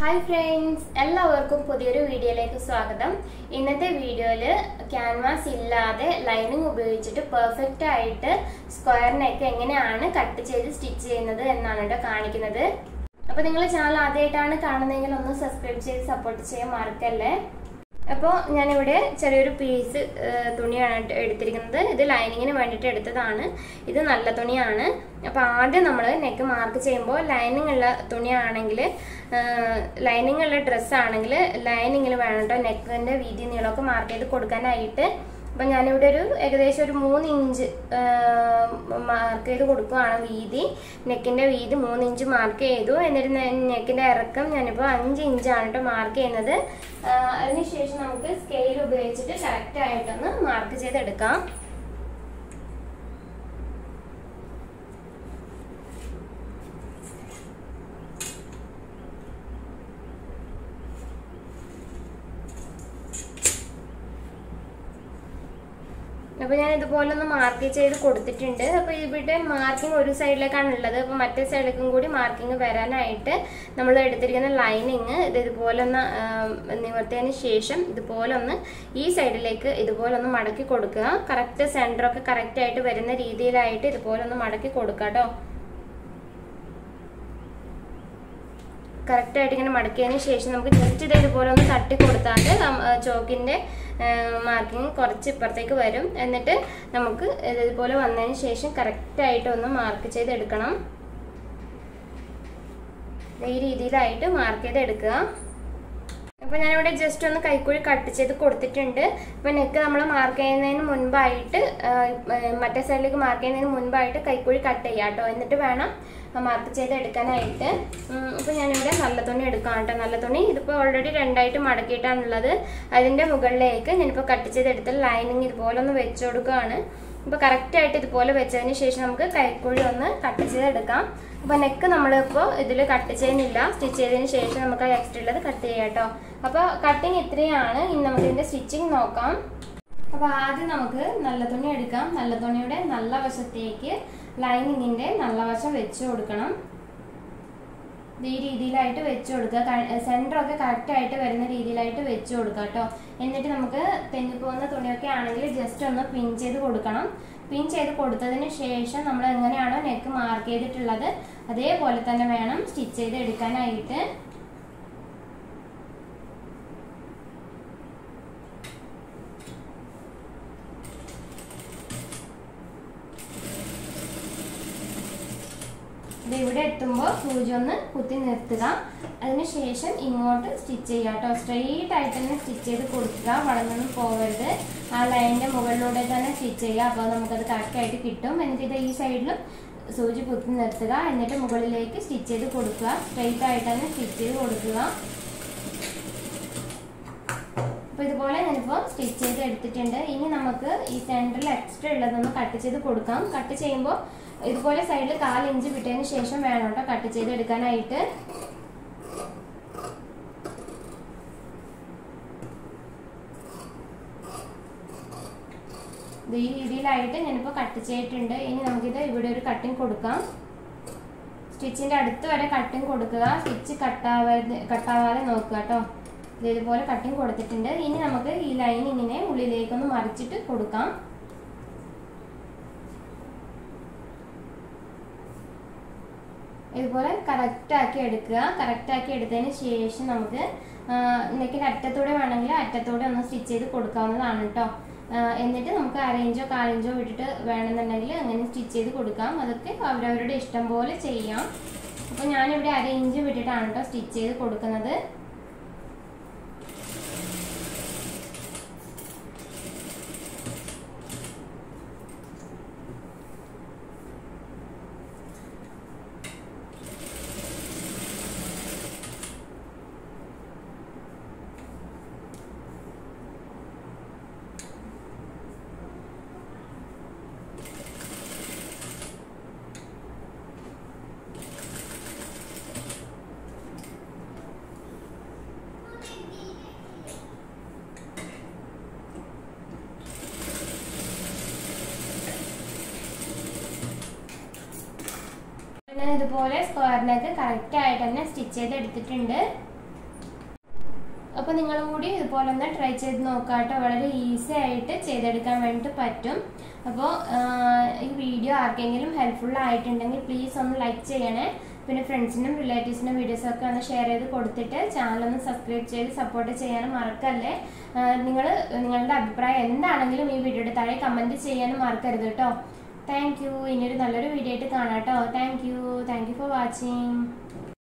hi friends എല്ലാവർക്കും പുതിയൊരു വീഡിയോയിലേക്ക് സ്വാഗതം ഇന്നത്തെ വീഡിയോയിൽ ക്യാൻവാസ് ഇല്ലാതെ ലൈനിങ് ഉപയോഗിച്ചിട്ട് പെർഫെക്റ്റ് ആയിട്ട് സ്ക്വയർ നെക്ക് എങ്ങനെയാണ് കട്ട് ചെയ്ത് സ്റ്റിച്ച് ചെയ്യുന്നത് എന്നാണ് കേട്ടോ കാണിക്കുന്നത് അപ്പോൾ നിങ്ങൾ ചാനൽ ആദ്യമായിട്ടാണ് കാണുന്നതെങ്കിൽ ഒന്ന് സബ്സ്ക്രൈബ് ചെയ്ത് സപ്പോർട്ട് ചെയ്യാൻ മറക്കല്ലേ അപ്പോൾ ഞാനിവിടെ ചെറിയൊരു പീസ് തുണിയാണ് ട്ട് എടുത്തിരിക്കുന്നത് ഇത് ലൈനിങ്ങിന് വേണ്ടിയിട്ട് എടുത്തതാണ് ഇത് നല്ല തുണിയാണ് അപ്പോൾ ആദ്യം നമ്മൾ നെക്ക് മാർക്ക് ചെയ്യുമ്പോൾ ലൈനിങ് ഉള്ള തുണിയാണെങ്കിൽ ലൈനിങ് ഉള്ള ഡ്രസ്സാണെങ്കിൽ ലൈനിങ്ങിൽ വേണം കേട്ടോ നെക്കിൻ്റെ വീതി നീളമൊക്കെ മാർക്ക് ചെയ്ത് കൊടുക്കാനായിട്ട് അപ്പം ഞാനിവിടെ ഒരു ഏകദേശം ഒരു മൂന്ന് ഇഞ്ച് മാർക്ക് ചെയ്ത് കൊടുക്കുകയാണ് വീതി നെക്കിൻ്റെ വീതി മൂന്ന് ഇഞ്ച് മാർക്ക് ചെയ്തു എന്നിട്ട് നെക്കിൻ്റെ ഇറക്കം ഞാനിപ്പോൾ അഞ്ച് ഇഞ്ചാണ് കേട്ടോ മാർക്ക് ചെയ്യുന്നത് അതിനുശേഷം നമുക്ക് സ്കെയിൽ ഉപയോഗിച്ചിട്ട് കറക്റ്റ് ആയിട്ടൊന്ന് മാർക്ക് ചെയ്തെടുക്കാം അപ്പോൾ ഞാൻ ഇതുപോലെ ഒന്ന് മാർക്ക് ചെയ്ത് കൊടുത്തിട്ടുണ്ട് അപ്പോൾ ഇവിടെ മാർക്കിംഗ് ഒരു സൈഡിലേക്കാണ് ഉള്ളത് അപ്പോൾ മറ്റേ സൈഡിലേക്കും കൂടി മാർക്കിംഗ് വരാനായിട്ട് നമ്മൾ എടുത്തിരിക്കുന്ന ലൈനിങ് ഇത് ഇതുപോലെ ഒന്ന് നിവർത്തിയതിന് ശേഷം ഇതുപോലെ ഒന്ന് ഈ സൈഡിലേക്ക് ഇതുപോലെ ഒന്ന് മടക്കി കൊടുക്കുക കറക്റ്റ് സെൻറ്ററൊക്കെ കറക്റ്റ് ആയിട്ട് വരുന്ന രീതിയിലായിട്ട് ഇതുപോലെ ഒന്ന് മടക്കി കൊടുക്കുക കേട്ടോ കറക്റ്റായിട്ട് ഇങ്ങനെ മടക്കിയതിന് ശേഷം നമുക്ക് ജസ്റ്റ് ഇത് ഇതുപോലെ ഒന്ന് തട്ടി കൊടുത്താൽ ചോക്കിൻ്റെ മാർക്കിങ് കുറച്ച് ഇപ്പുറത്തേക്ക് വരും എന്നിട്ട് നമുക്ക് ഇതുപോലെ വന്നതിന് ശേഷം കറക്റ്റായിട്ട് ഒന്ന് മാർക്ക് ചെയ്തെടുക്കണം ഈ രീതിയിലായിട്ട് മാർക്ക് ചെയ്തെടുക്കുക അപ്പോൾ ഞാനിവിടെ ജസ്റ്റ് ഒന്ന് കൈക്കുഴി കട്ട് ചെയ്ത് കൊടുത്തിട്ടുണ്ട് അപ്പോൾ നെക്ക് നമ്മൾ മാർക്ക് ചെയ്യുന്നതിന് മുൻപായിട്ട് മറ്റേ സൈഡിലേക്ക് മാർക്ക് ചെയ്യുന്നതിന് മുൻപായിട്ട് കൈക്കുഴി കട്ട് ചെയ്യാം കേട്ടോ എന്നിട്ട് വേണം മാർക്ക് ചെയ്ത് എടുക്കാനായിട്ട് അപ്പോൾ ഞാനിവിടെ നല്ല തുണി എടുക്കാം കേട്ടോ നല്ല തുണി ഇതിപ്പോൾ ഓൾറെഡി രണ്ടായിട്ട് മടക്കിയിട്ടാണുള്ളത് അതിൻ്റെ മുകളിലേക്ക് ഞാനിപ്പോൾ കട്ട് ചെയ്തെടുത്ത ലൈനിങ് ഇതുപോലെ ഒന്ന് വെച്ച് കൊടുക്കുകയാണ് ഇപ്പോൾ കറക്റ്റായിട്ട് ഇതുപോലെ വെച്ചതിന് ശേഷം നമുക്ക് കൈക്കുഴി ഒന്ന് കട്ട് ചെയ്തെടുക്കാം അപ്പോൾ നെക്ക് നമ്മളിപ്പോൾ ഇതിൽ കട്ട് ചെയ്യുന്നില്ല സ്റ്റിച്ച് ചെയ്തതിന് ശേഷം നമുക്ക് എക്സ്ട്രാ ഉള്ളത് കട്ട് ചെയ്യാം കേട്ടോ അപ്പോൾ കട്ടിങ് ഇത്രയാണ് ഇനി നമുക്ക് ഇതിൻ്റെ സ്റ്റിച്ചിങ് നോക്കാം അപ്പോൾ ആദ്യം നമുക്ക് നല്ല തുണി എടുക്കാം നല്ല തുണിയുടെ നല്ല വശത്തേക്ക് ലൈനിങ്ങിൻ്റെ നല്ല വശം വെച്ച് കൊടുക്കണം ഈ രീതിയിലായിട്ട് വെച്ച് കൊടുക്കുക സെൻറ്ററൊക്കെ കറക്റ്റായിട്ട് വരുന്ന രീതിയിലായിട്ട് വെച്ച് കൊടുക്കുക കേട്ടോ എന്നിട്ട് നമുക്ക് തെന്നിപ്പോകുന്ന തുണിയൊക്കെ ആണെങ്കിൽ ജസ്റ്റ് ഒന്ന് പിൻ ചെയ്ത് കൊടുക്കണം പിൻ ചെയ്ത് കൊടുത്തതിന് ശേഷം നമ്മൾ എങ്ങനെയാണോ നെക്ക് മാർക്ക് ചെയ്തിട്ടുള്ളത് അതേപോലെ തന്നെ വേണം സ്റ്റിച്ച് ചെയ്ത് എടുക്കാനായിട്ട് ഇത് ഇവിടെ എത്തുമ്പോൾ സൂചി ഒന്ന് കുത്തി നിർത്തുക അതിനുശേഷം ഇങ്ങോട്ട് സ്റ്റിച്ച് ചെയ്യുക കേട്ടോ സ്ട്രെയിറ്റ് ആയിട്ട് തന്നെ സ്റ്റിച്ച് ചെയ്ത് കൊടുക്കുക വളർന്നൊന്നും പോകരുത് ആ ലൈനിൻ്റെ മുകളിലൂടെ തന്നെ സ്റ്റിച്ച് ചെയ്യുക അപ്പോൾ നമുക്കത് കറക്റ്റായിട്ട് കിട്ടും എന്നിട്ട് ഇത് ഈ സൈഡിലും സൂചി കുത്തി നിർത്തുക എന്നിട്ട് മുകളിലേക്ക് സ്റ്റിച്ച് ചെയ്ത് കൊടുക്കുക സ്ട്രെയിറ്റ് ആയിട്ട് തന്നെ സ്റ്റിച്ച് ചെയ്ത് കൊടുക്കുക അപ്പോൾ ഇതുപോലെ ഞാനിപ്പോൾ സ്റ്റിച്ച് ചെയ്ത് എടുത്തിട്ടുണ്ട് ഇനി നമുക്ക് ഈ സെൻറ്ററിൽ എക്സ്ട്രാ ഉള്ളതൊന്ന് കട്ട് ചെയ്ത് കൊടുക്കാം കട്ട് ചെയ്യുമ്പോൾ ഇതുപോലെ സൈഡിൽ കാൽ ഇഞ്ച് വിട്ടതിന് ശേഷം വേണം കേട്ടോ കട്ട് ചെയ്ത് എടുക്കാനായിട്ട് ഈ രീതിയിലായിട്ട് ഞാനിപ്പോൾ കട്ട് ചെയ്തിട്ടുണ്ട് ഇനി നമുക്കിത് ഇവിടെ ഒരു കട്ടിങ് കൊടുക്കാം സ്റ്റിച്ചിൻ്റെ അടുത്ത് വരെ കട്ടിങ് കൊടുക്കുക സ്റ്റിച്ച് കട്ടാവാതെ കട്ടാവാതെ നോക്കുക കേട്ടോ ഇതുപോലെ കട്ടിങ് കൊടുത്തിട്ടുണ്ട് ഇനി നമുക്ക് ഈ ലൈനിങ്ങിനെ ഉള്ളിലേക്കൊന്ന് മറിച്ചിട്ട് കൊടുക്കാം ഇതുപോലെ കറക്റ്റാക്കി എടുക്കുക കറക്റ്റാക്കി എടുത്തതിന് ശേഷം നമുക്ക് നെക്കിൻ്റെ അറ്റത്തൂടെ വേണമെങ്കിൽ അറ്റത്തൂടെ ഒന്ന് സ്റ്റിച്ച് ചെയ്ത് കൊടുക്കാവുന്നതാണ് കേട്ടോ എന്നിട്ട് നമുക്ക് അരയിഞ്ചോ കാലിഞ്ചോ വിട്ടിട്ട് വേണമെന്നുണ്ടെങ്കിൽ അങ്ങനെ സ്റ്റിച്ച് ചെയ്ത് കൊടുക്കാം അതൊക്കെ അവരവരുടെ ഇഷ്ടം പോലെ ചെയ്യാം അപ്പോൾ ഞാനിവിടെ അര ഇഞ്ച് വിട്ടിട്ടാണ് കേട്ടോ സ്റ്റിച്ച് ചെയ്ത് കൊടുക്കുന്നത് ഞാൻ ഇതുപോലെ സ്ക്വയറിനൊക്കെ കറക്റ്റ് ആയിട്ട് തന്നെ സ്റ്റിച്ച് ചെയ്ത് എടുത്തിട്ടുണ്ട് അപ്പോൾ നിങ്ങളും കൂടി ഇതുപോലെ ഒന്ന് ട്രൈ ചെയ്ത് നോക്കാട്ടോ വളരെ ഈസി ആയിട്ട് ചെയ്തെടുക്കാൻ വേണ്ടിയിട്ട് പറ്റും അപ്പോൾ ഈ വീഡിയോ ആർക്കെങ്കിലും ഹെൽപ്ഫുൾ ആയിട്ടുണ്ടെങ്കിൽ പ്ലീസ് ഒന്ന് ലൈക്ക് ചെയ്യണേ പിന്നെ ഫ്രണ്ട്സിനും റിലേറ്റീവ്സിനും വീഡിയോസ് ഒക്കെ ഒന്ന് ഷെയർ ചെയ്ത് കൊടുത്തിട്ട് ചാനൽ ഒന്ന് സബ്സ്ക്രൈബ് ചെയ്ത് സപ്പോർട്ട് ചെയ്യാനും മറക്കല്ലേ നിങ്ങൾ നിങ്ങളുടെ അഭിപ്രായം എന്താണെങ്കിലും ഈ വീഡിയോയുടെ താഴെ കമൻറ്റ് ചെയ്യാനും മറക്കരുത് കേട്ടോ താങ്ക് യു ഇനിയൊരു നല്ലൊരു വീഡിയോ ആയിട്ട് കാണാം കേട്ടോ thank you thank you for watching